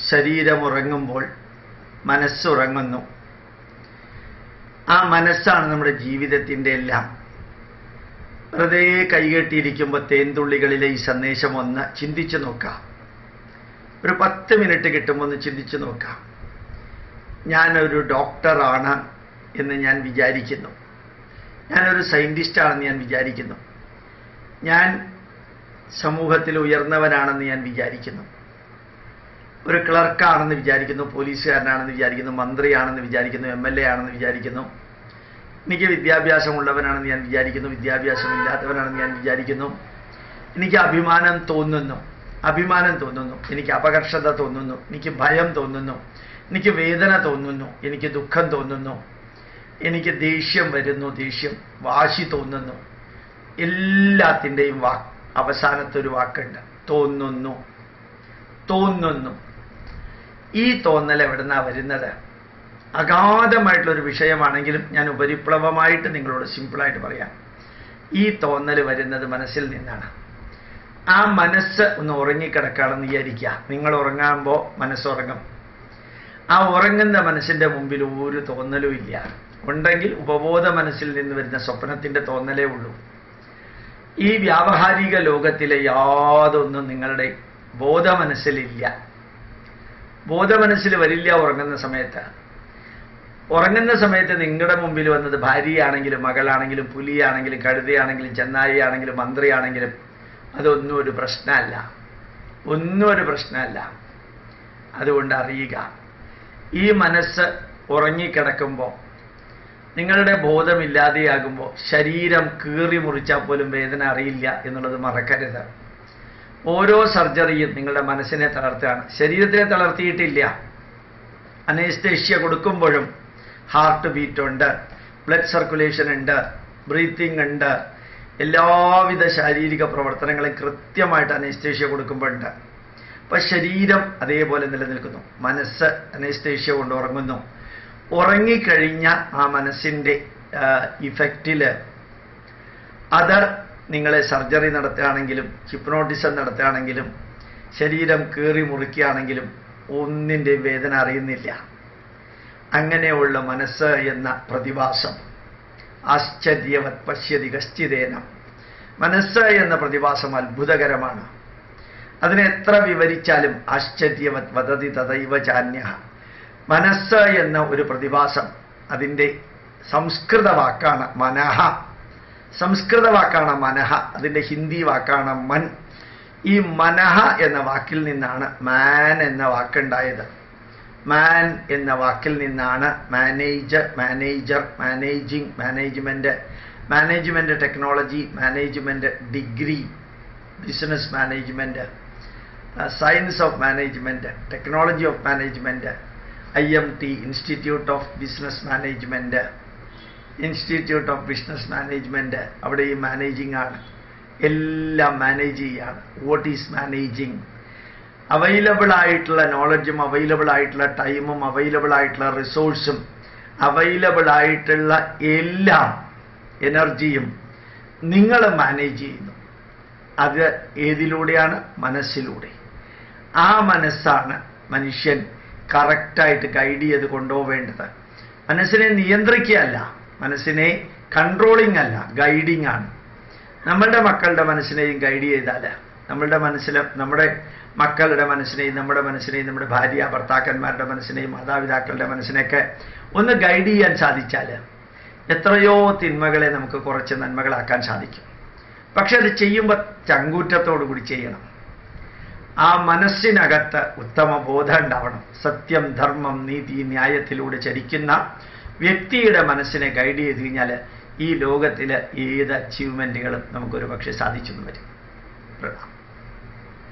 ശരീരമുറങ്ങുമ്പോൾ മനസ്സുറങ്ങുന്നു ആ മനസ്സാണ് നമ്മുടെ ജീവിതത്തിൻ്റെ എല്ലാം വെറുതെ കൈകെട്ടിയിരിക്കുമ്പോൾ തേൻതുള്ളികളിലെ ഈ സന്ദേശം ഒന്ന് ചിന്തിച്ചു നോക്കാം ഒരു പത്ത് മിനിറ്റ് കിട്ടുമ്പോൾ ഒന്ന് ചിന്തിച്ചു നോക്കാം ഞാനൊരു ഡോക്ടറാണ് എന്ന് ഞാൻ വിചാരിക്കുന്നു ഞാനൊരു സയൻറ്റിസ്റ്റാണെന്ന് ഞാൻ വിചാരിക്കുന്നു ഞാൻ സമൂഹത്തിൽ ഉയർന്നവനാണെന്ന് ഞാൻ വിചാരിക്കുന്നു ഒരു ക്ലർക്കാണെന്ന് വിചാരിക്കുന്നു പോലീസുകാരനാണെന്ന് വിചാരിക്കുന്നു മന്ത്രിയാണെന്ന് വിചാരിക്കുന്നു എം എൽ എ ആണെന്ന് വിചാരിക്കുന്നു എനിക്ക് വിദ്യാഭ്യാസമുള്ളവനാണെന്ന് ഞാൻ വിചാരിക്കുന്നു വിദ്യാഭ്യാസമില്ലാത്തവനാണെന്ന് ഞാൻ വിചാരിക്കുന്നു എനിക്ക് അഭിമാനം തോന്നുന്നു അഭിമാനം തോന്നുന്നു എനിക്ക് അപകർഷത തോന്നുന്നു എനിക്ക് ഭയം തോന്നുന്നു എനിക്ക് വേദന തോന്നുന്നു എനിക്ക് ദുഃഖം തോന്നുന്നു എനിക്ക് ദേഷ്യം വരുന്നു ദേഷ്യം വാശി തോന്നുന്നു എല്ലാത്തിൻ്റെയും വാക്ക് അവസാനത്തെ ഒരു വാക്കുണ്ട് തോന്നുന്നു തോന്നുന്നു ഈ തോന്നൽ എവിടുന്നാ വരുന്നത് അഗാധമായിട്ടുള്ളൊരു വിഷയമാണെങ്കിലും ഞാൻ ഉപരിപ്ലവമായിട്ട് നിങ്ങളോട് സിമ്പിളായിട്ട് പറയാം ഈ തോന്നൽ വരുന്നത് മനസ്സിൽ നിന്നാണ് ആ മനസ്സ് ഒന്ന് ഉറങ്ങിക്കിടക്കുകയാണെന്ന് വിചാരിക്കുക നിങ്ങൾ ഉറങ്ങാകുമ്പോൾ മനസ്സുറങ്ങും ആ ഉറങ്ങുന്ന മനസ്സിൻ്റെ മുമ്പിൽ ഒരു തോന്നലും ഇല്ല ഉണ്ടെങ്കിൽ ഉപബോധ മനസ്സിൽ നിന്ന് വരുന്ന സ്വപ്നത്തിൻ്റെ തോന്നലേ ഉള്ളൂ ഈ വ്യാവഹാരിക ലോകത്തിലെ യാതൊന്നും നിങ്ങളുടെ ബോധ മനസ്സിലില്ല ബോധ മനസ്സിൽ വരില്ല ഉറങ്ങുന്ന സമയത്ത് ഉറങ്ങുന്ന സമയത്ത് നിങ്ങളുടെ മുമ്പിൽ വന്നത് ഭാര്യയാണെങ്കിലും മകളാണെങ്കിലും പുലിയാണെങ്കിലും കഴുതയാണെങ്കിലും ചെന്നായിയാണെങ്കിലും മന്ത്രിയാണെങ്കിലും അതൊന്നും ഒരു പ്രശ്നമല്ല ഒന്നും ഒരു പ്രശ്നമല്ല അതുകൊണ്ട് അറിയുക ഈ മനസ്സ് ഉറങ്ങിക്കിടക്കുമ്പോൾ നിങ്ങളുടെ ബോധമില്ലാതെയാകുമ്പോൾ ശരീരം കീറി മുറിച്ചാൽ പോലും വേദന അറിയില്ല എന്നുള്ളത് മറക്കരുത് ഓരോ സർജറിയും നിങ്ങളുടെ മനസ്സിനെ തളർത്തുകയാണ് ശരീരത്തിനെ തളർത്തിയിട്ടില്ല അനേസ്തേഷ്യ കൊടുക്കുമ്പോഴും ഹാർട്ട് ബീറ്റ് ഉണ്ട് ബ്ലഡ് സർക്കുലേഷൻ ഉണ്ട് ബ്രീത്തിങ് ഉണ്ട് എല്ലാവിധ ശാരീരിക പ്രവർത്തനങ്ങളും കൃത്യമായിട്ട് അനേസ്തേഷ്യ കൊടുക്കുമ്പോഴുണ്ട് അപ്പം ശരീരം അതേപോലെ നിലനിൽക്കുന്നു മനസ്സ് അനേസ്തേഷ്യ കൊണ്ട് ഉറങ്ങുന്നു ഉറങ്ങിക്കഴിഞ്ഞ ആ മനസ്സിൻ്റെ ഇഫക്റ്റിൽ അത് നിങ്ങളെ സർജറി നടത്തുകയാണെങ്കിലും ഹിപ്നോട്ടിസം നടത്തുകയാണെങ്കിലും ശരീരം കീറി മുറിക്കുകയാണെങ്കിലും ഒന്നിൻ്റെ വേദന അറിയുന്നില്ല അങ്ങനെയുള്ള മനസ്സ് എന്ന പ്രതിഭാസം ആശ്ചര്യവത് പശ്യതി കശ്ചിതേനം മനസ്സ് എന്ന പ്രതിഭാസം അത്ഭുതകരമാണ് അതിനെ എത്ര വിവരിച്ചാലും ആശ്ചര്യവത് വദതി തദൈവ ചാന്യ മനസ്സ് എന്ന ഒരു പ്രതിഭാസം അതിൻ്റെ സംസ്കൃത വാക്കാണ് മനഃ സംസ്കൃത വാക്കാണ് മനഃ അതിൻ്റെ ഹിന്ദി വാക്കാണ് മൻ ഈ മനഃ എന്ന വാക്കിൽ നിന്നാണ് മാൻ എന്ന വാക്കുണ്ടായത് മാൻ എന്ന വാക്കിൽ നിന്നാണ് manager manager managing management management technology management degree business management science of management technology of management I M T institute of business management institute of business management അവിടെ ഈ മാനേജിങ് ആണ് എല്ലാം മാനേജ് ചെയ്യാണ് വാട്ട് ഈസ് മാനേജിങ് അവൈലബിൾ ആയിട്ടുള്ള നോളജും available ആയിട്ടുള്ള ടൈമും available ആയിട്ടുള്ള റിസോഴ്സും available ആയിട്ടുള്ള എല്ലാം എനർജിയും നിങ്ങൾ മാനേജ് ചെയ്യുന്നു അത് ഏതിലൂടെയാണ് മനസ്സിലൂടെ ആ മനസ്സാണ് മനുഷ്യൻ കറക്റ്റായിട്ട് ഗൈഡ് ചെയ്ത് കൊണ്ടുപോവേണ്ടത് മനസ്സിനെ നിയന്ത്രിക്കുകയല്ല മനസ്സിനെ കൺട്രോളിംഗ് അല്ല ഗൈഡിങ് ആണ് നമ്മളുടെ മക്കളുടെ മനസ്സിനെയും ഗൈഡ് ചെയ്താൽ നമ്മളുടെ മനസ്സിൽ നമ്മുടെ മക്കളുടെ മനസ്സിനെയും നമ്മുടെ മനസ്സിനെയും നമ്മുടെ ഭാര്യ ഭർത്താക്കന്മാരുടെ മനസ്സിനെയും മാതാപിതാക്കളുടെ മനസ്സിനെയൊക്കെ ഒന്ന് ഗൈഡ് ചെയ്യാൻ സാധിച്ചാൽ എത്രയോ തിന്മകളെ നമുക്ക് കുറച്ച് നന്മകളാക്കാൻ സാധിക്കും പക്ഷെ അത് ചെയ്യുമ്പോൾ ചങ്കൂറ്റത്തോടു കൂടി ചെയ്യണം ആ മനസ്സിനകത്ത് ഉത്തമ ബോധം ഉണ്ടാവണം സത്യം ധർമ്മം നീതി ന്യായത്തിലൂടെ ചരിക്കുന്ന വ്യക്തിയുടെ മനസ്സിനെ ഗൈഡ് ചെയ്ത് കഴിഞ്ഞാൽ ഈ ലോകത്തിൽ ഏത് അച്ചീവ്മെൻറ്റുകളും നമുക്കൊരു പക്ഷേ സാധിച്ചെന്ന് വരും പ്രണാം